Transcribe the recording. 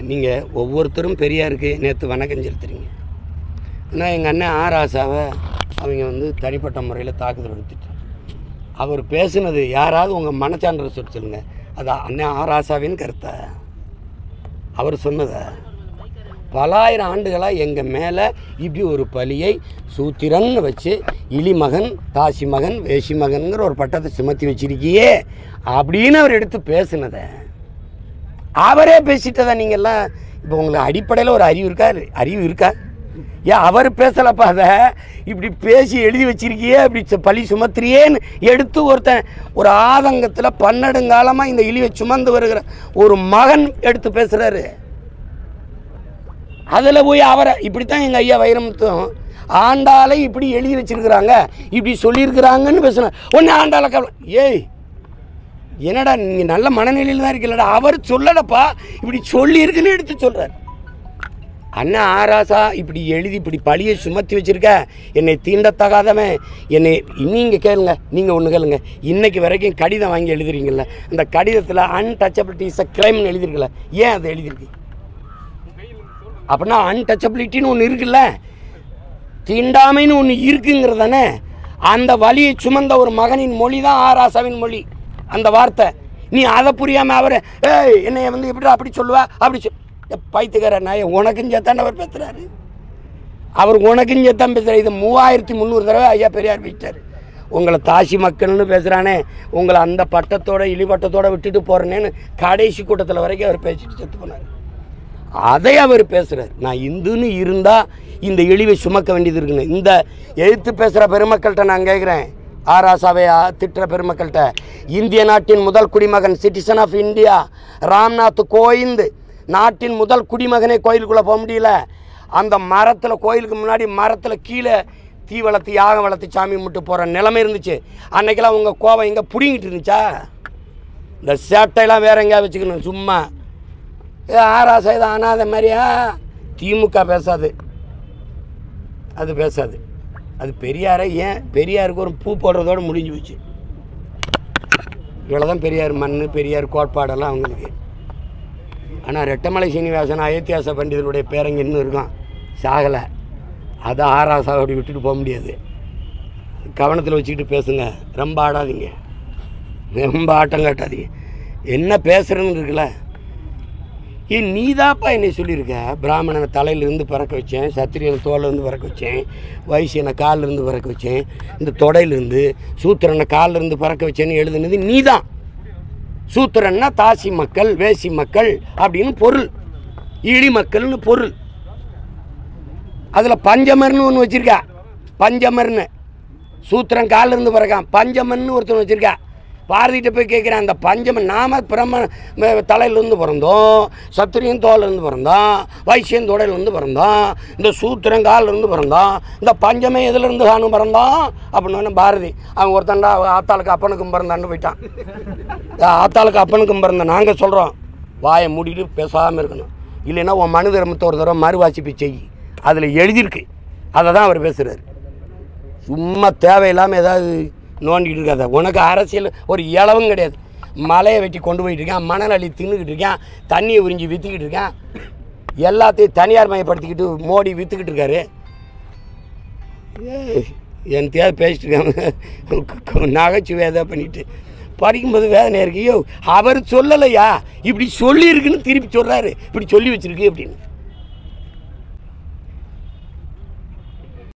நீங்கள் ஒவ்வொருத்தரும் பெரியாருக்கு நேற்று வணக்கம் செலுத்துறீங்க ஆனால் எங்கள் அண்ணன் ஆர் ஆசாவை அவங்க வந்து தனிப்பட்ட முறையில் தாக்குதல் நடத்திட்டார் அவர் பேசுனது யாராவது உங்கள் மனச்சான்ற சொல்லி சொல்லுங்க அது அண்ணன் ஆர் ஆசாவின் கருத்தா அவர் சொன்னதா பலாயிரம் ஆண்டுகளாக எங்கள் மேலே இப்படி ஒரு பலியை சூத்திரன்னு வச்சு இலிமகன் தாசி மகன் வேசி மகன்கிற ஒரு பட்டத்தை சுமத்தி வச்சிருக்கியே அப்படின்னு அவர் எடுத்து பேசுனதை அவரே பேசிட்டதா நீங்கள்லாம் இப்போ உங்களுக்கு அடிப்படையில் ஒரு அறிவு இருக்கா அறிவு இருக்கா ஏன் அவர் பேசலப்பா அதை இப்படி பேசி எழுதி வச்சிருக்கியே அப்படி சு- பழி சுமத்துறியேன்னு எடுத்து ஒருத்தன் ஒரு ஆதங்கத்தில் பன்னெடுங்காலமாக இந்த இழிவை சுமந்து வருகிற ஒரு மகன் எடுத்து பேசுகிறாரு அதில் போய் அவரை இப்படித்தான் எங்கள் ஐயா வைரமுத்தும் ஆண்டாளை இப்படி எழுதி வச்சிருக்கிறாங்க இப்படி சொல்லியிருக்கிறாங்கன்னு பேசுனேன் ஒன்று ஆண்டாளை கவலை ஏய் என்னடா நீங்கள் நல்ல மனநிலையில் தான் இருக்கலடா அவர் சொல்லலப்பா இப்படி சொல்லியிருக்குன்னு எடுத்து சொல்கிறார் அண்ணா ஆராசா இப்படி எழுதி இப்படி பழியை சுமத்தி வச்சிருக்க என்னை தீண்டத்தகாதவன் என்னை நீங்கள் கேளுங்க நீங்கள் ஒன்று கேளுங்க இன்னைக்கு வரைக்கும் கடிதம் வாங்கி எழுதுறீங்கல்ல அந்த கடிதத்தில் அன்டச்சபிலிட்டி இஸ் அ கிரைம்னு எழுதிருக்குல்ல ஏன் அதை எழுதிருக்கு அப்படின்னா அன்டச்சபிலிட்டின்னு ஒன்று இருக்குல்ல தீண்டாமைன்னு ஒன்று இருக்குங்கிறதானே அந்த வலியை சுமந்த ஒரு மகனின் மொழி தான் ஆராசாவின் மொழி அந்த வார்த்தை நீ அதை புரியாமல் அவர் ஏய் என்னை வந்து எப்படி அப்படி சொல்லுவா அப்படி சொல் பைத்துக்கார நாய உனக்கும் சேர்த்தான் அவர் பேசுகிறாரு அவர் உனக்கும் சேர்த்தான் பேசுகிறார் இது மூவாயிரத்தி முந்நூறு தடவை ஐயா பெரியார் பேசிட்டார் உங்களை தாசி மக்கள்னு பேசுகிறானே உங்களை அந்த பட்டத்தோட இழிபட்டத்தோட விட்டுட்டு போகிறேனேன்னு கடைசி கூட்டத்தில் வரைக்கும் அவர் பேசிட்டு செத்து போனார் அதை அவர் பேசுகிறார் நான் இந்துன்னு இருந்தால் இந்த இழிவை சுமக்க வேண்டியது இருக்குன்னு இந்த எழுத்து பேசுகிற பெருமக்கள்கிட்ட நான் கேட்குறேன் ஆராசாவை திட்டுற பெருமக்கள்கிட்ட இந்திய நாட்டின் முதல் குடிமகன் citizen of India Ramnath Kovind நாட்டின் முதல் குடிமகனே கோயிலுக்குள்ளே போக முடியல அந்த மரத்தில் கோயிலுக்கு முன்னாடி மரத்தில் கீழே தீ வளர்த்து யாகம் வளர்த்து சாமி முட்டு போகிற நிலைமை இருந்துச்சு அன்னைக்கெல்லாம் உங்கள் கோவம் இங்கே பிடிங்கிட்டு இருந்துச்சா இந்த சேட்டையெல்லாம் வேற எங்கேயா வச்சுக்கணும் சும்மா ஏ ஆராசா இது அனாத மாதிரியா திமுக பேசாது அது பேசாது அது பெரியாரை ஏன் பெரியாருக்கு ஒரு பூ போடுறதோட முடிஞ்சு போச்சு இவ்வளோ தான் பெரியார் மண் பெரியார் கோட்பாடெல்லாம் அவங்களுக்கு ஆனால் ரெட்டமலை சீனிவாசன் அயோத்தியாச பண்டிதனுடைய பேரங்க இன்னும் இருக்கான் சாகலை அதை ஆராசா அப்படி விட்டுட்டு போக முடியாது கவனத்தில் வச்சுக்கிட்டு பேசுங்க ரொம்ப ஆடாதீங்க ரொம்ப ஆட்டம் காட்டாதீங்க என்ன பேசுகிறதுன்னு இருக்குல்ல ஏன் நீதாப்பா என்னை சொல்லியிருக்க பிராமணனை தலையிலிருந்து பிறக்க வச்சேன் சத்திரியனை தோலிருந்து பிறக்க வச்சேன் வைசியனை காலிலிருந்து பிறக்க வச்சேன் இந்த தொடையிலிருந்து சூத்திரனை காலிலிருந்து பிறக்க வச்சேன்னு எழுதுனது நீதான் சூத்திரன்னா தாசி மக்கள் வேசி மக்கள் அப்படின்னு பொருள் இழி மக்கள்னு பொருள் அதில் பஞ்சமர்னு ஒன்று வச்சுருக்கா பஞ்சமர்னு சூத்திரன் காலில் இருந்து பிறக்கான் பஞ்சமன்னு ஒருத்தன் வச்சுருக்கா பாரதிகிட்ட போய் கேட்குறேன் அந்த பஞ்சமன் நாம பிரம்ம ம- தலையிலிருந்து பிறந்தோம் சத்திரியன் தோலிருந்து பிறந்தோம் வைசியன் தொடையிலிருந்து பிறந்தோம் இந்த சூத்திரன் காலில் இருந்து பிறந்தோம் இந்த பஞ்சமே எதுலேருந்து காணும் பிறந்தோம் அப்படின்னு பாரதி அவன் ஒருத்தன்டா ஆத்தாளுக்கு அப்பனுக்கும் பிறந்தான்னு போயிட்டான் ஆத்தாளுக்கு அப்பனுக்கும் பிறந்த நாங்கள் சொல்கிறோம் வாயை மூடிட்டு பேசாமல் இருக்கணும் இல்லைன்னா உன் மனு தர்மத்தை ஒரு தடவை மறுவாசிப்பு செய் அதில் எழுதியிருக்கு அதை தான் அவர் பேசுகிறார் சும்மா தேவையில்லாமல் ஏதாவது நோண்டிக்கிட்டு இருக்காத உனக்கு அரசியல் ஒரு இளவும் கிடையாது மலையை வெட்டி கொண்டு போயிட்டு இருக்கான் மணல் அள்ளி தின்னுக்கிட்டு இருக்கான் தண்ணியை உறிஞ்சி விற்றுக்கிட்டு இருக்கான் எல்லாத்தையும் தனியார் மயப்படுத்திக்கிட்டு மோடி விற்றுக்கிட்டு இருக்காரு ஏய், என்னத்தையாவது பேசிட்டு இருக்காங்க நகைச்சுவை ஏதாவது பண்ணிட்டு படிக்கும்போது வேதனை இருக்கு ஐயோ அவர் சொல்லலையா இப்படி சொல்லியிருக்குன்னு திருப்பி சொல்கிறாரு இப்படி சொல்லி வச்சிருக்கு அப்படின்னு